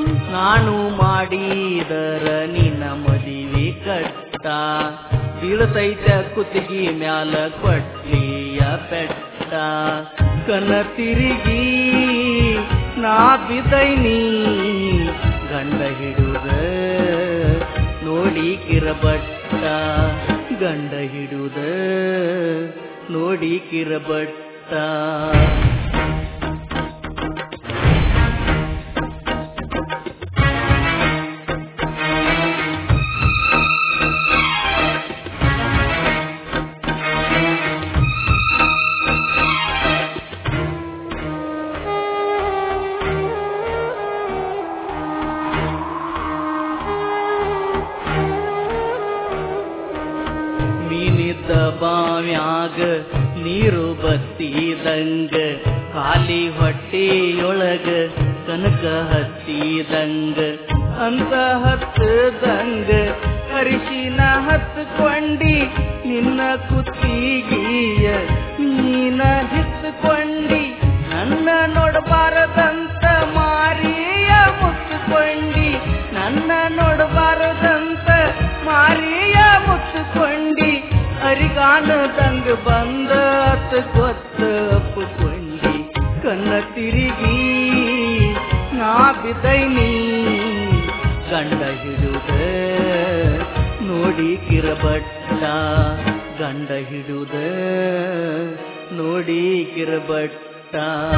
ನಾನು ಮಾಡಿದರ ನಿನ್ನ ಮದಿವಿ ಕಟ್ಟ ಬೀಳತೈತ ಕುತ್ತಿಗೆ ಮ್ಯಾಲ ಕೊಟ್ಲಿಯ ಪೆಟ್ಟ ಕನ ತಿರುಗಿ ನಾ ಬಿದೈನಿ ಗಂಡ ಹಿಡುದ ನೋಡಿ ಕಿರಬಟ್ಟ ಗಂಡ ಹಿಡುದ ನೋಡಿ ಕಿರಬಟ್ಟ ಮೀನಿದ್ದ ಬಾವ್ಯಾಗ ನೀರು ಬತ್ತಿದಂಗ ಖಾಲಿ ಹೊಟ್ಟೆಯೊಳಗ ಕನಕ ಹತ್ತಿದಂಗ ಅಂತ ಹತ್ತದಂಗ ಅರಿಶಿನ ಹತ್ಕೊಂಡಿ ನಿನ್ನ ಕುತ್ತಿಗೆಯ ನೀನ ಹಿತ್ಕೊಂಡಿ ನನ್ನ ನೋಡಬಾರದಂತ ಮಾರಿಯ ಮುತ್ತುಕೊಂಡಿ ನನ್ನ ನೋಡಬಾರದಂತ ಮಾರಿಯ ಮುತ್ತುಕೊಂಡಿ ಅರಿಗಾನದಂಗ ಬಂದ ಗೊತ್ತ ಅಪ್ಪುಕೊಂಡಿ ಕನ್ನ ತಿರುಗಿ ನಾ ಬಿದೈನಿ ಗಂಡ ಹಿಡುದ ನೋಡಿ ಕಿರಬಟ್ಟ ಗಂಡ ಹಿಡುದ ನೋಡಿ ಕಿರಬಟ್ಟ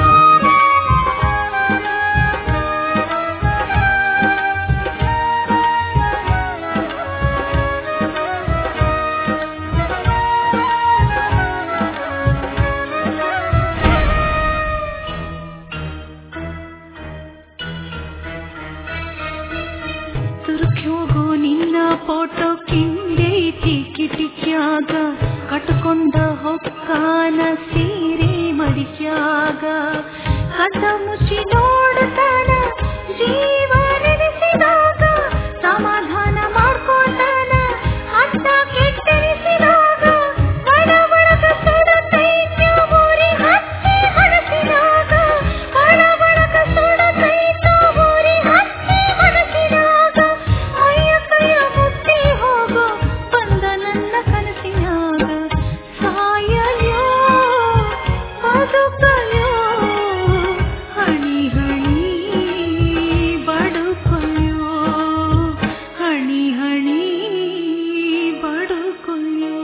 ತುರುಕ್ಯೋಗೋ ನಿನ್ನ ಫೋಟೋ ಕಿಂಡೈತಿ ಕಿಟಿಕ್ಯಾಗ ಕಟ್ಕೊಂಡ ಹೊಕ್ಕಾನ ಸೀರೆ ಮಡಿಕ್ಯಾಗ ಕದ ಮುಚ್ಚಿ ನೋಡ್ತಾನ ಜೀವ ನೆನೆಸಿದಾಗ ಸಮಾಧಾನ ಮಾಡ್ಕೋತಾನ ಅಂತ ಕೆಟ್ಟೆನಿಸಿದಾಗ ಒಳ ಒಳಗ ಸುಡತೈತ್ಯ ಊರಿ ಹಚ್ಚಿ ಹಣಸಿದಾಗ ಒಳ ಒಳಗ ಸುಡತೈತ ಊರಿ ಹಚ್ಚಿ ಹಣಸಿದಾಗ ಅಯ್ಯ ಕೈಯ ಮುಟ್ಟಿ ಹೋಗೋ ಬಂದ ನನ್ನ ಕನಸಿನಾಗ ಸಾಯಲ್ಯೋ ಬದುಕಲ್ಯೋ ಹಣಿ ಹಣಿ ಬಡುಕೊಲ್ಯೋ ಹಣಿ ಹಣಿ ಬಡುಕೊಲ್ಯೋ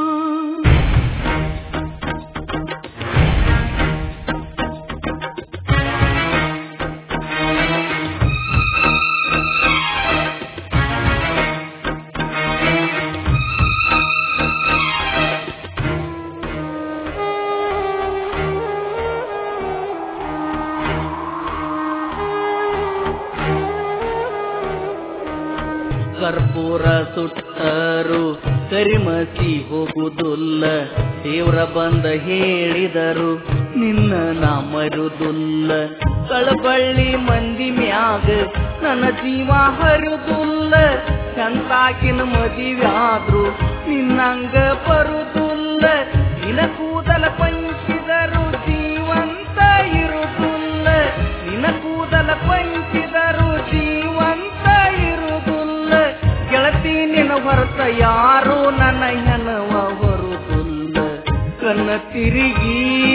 ಕರ್ಪೂರ ಸುಟ್ಟರು ಕರಿಮಸಿ ಹೋಗುವುದಿಲ್ಲ ದೇವ್ರ ಬಂದ ಹೇಳಿದರು ನಿನ್ನ ನಾ ಮರುದುಲ್ಲ ಕಳಬಳ್ಳಿ ಮಂದಿ ಮ್ಯಾಗ ನನ್ನ ಜೀವ ಹರಿದುಲ್ಲ ಚಂತಾಕಿನ ಮದಿವ್ಯಾದ್ರು ನಿನ್ನಂಗ ಬರುದುಲ್ಲ ನಿನ ಕೂದಲ ಪಂಚಿದರು ಜೀವಂತ ಇರುವುದಿಲ್ಲ ನಿನ ಕೂದಲ ಪಂಚಿದರು ಜೀವಂತ ಇರುವುದಿಲ್ಲ ಗೆಳತಿ ನಿನ ಹೊರತ ಯಾರು ನನ್ನ ಹೆಣವ ಹೊರುದಿಲ್ಲ ಕನ್ನ ತಿರುಗಿ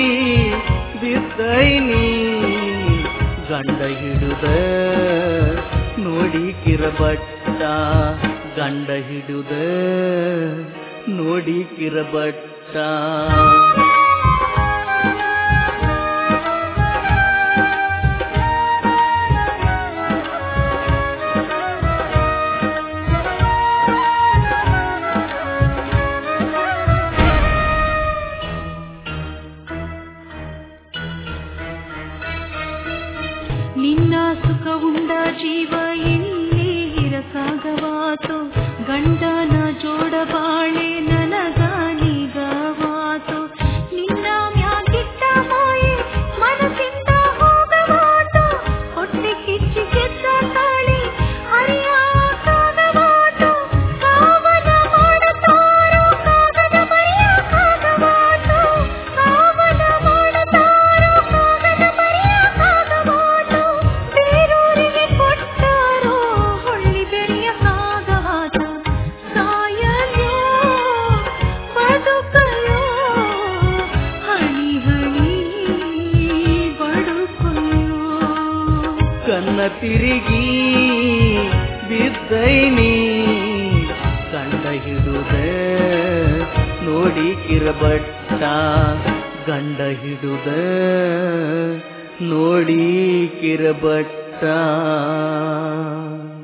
ಬಿದ್ದೈನಿ ಗಂಡ ಹಿಡುದ ನೋಡಿ ಕಿರಬಟ್ಟ ಗಂಡ ಹಿಡುದ ನೋಡಿ ಕಿರಬಟ್ಟ ನಿನ್ನ ಸುಖ ಉಂಡ ಜೀವ ಇಲ್ಲಿ ಇರಸಾಗವಾತು ಗಂಡನ ಜೋಡ ಬಾಳೆ ನನಗಾನಿಗವಾತು ನಿನ್ನ ಮ್ಯಾಗಿಟ್ಟ ಮಾಯೆ ಮನಸ್ಸಿಂದ ಹೋಗವಾತು ಹೊಟ್ಟೆ ಕಿಚ್ಚಿ ಗೆದ್ದ ತಾಳಿ ಹರಿಯಾಕಾಗವಾತು ಕಾವಲ ಮಾಡುತ್ತಾರೋ ಕಾಗದ ಬರೆಯಕ್ಕಾಗವಾತು ಕಾವಲ ಮಾಡುತ್ತಾರೋ ಕಾಗದ ಬರೆಯಕ್ಕಾಗವಾತು ಬೇರೂರಿಗೆ ಕೊಟ್ಟ ತಿರುಗಿ ಬಿದ್ದೈನಿ ಗಂಡ ಹಿಡುದ ನೋಡಿ ಕಿರಬಟ್ಟ ಗಂಡ ಹಿಡುದ ನೋಡಿ ಕಿರಬಟ್ಟ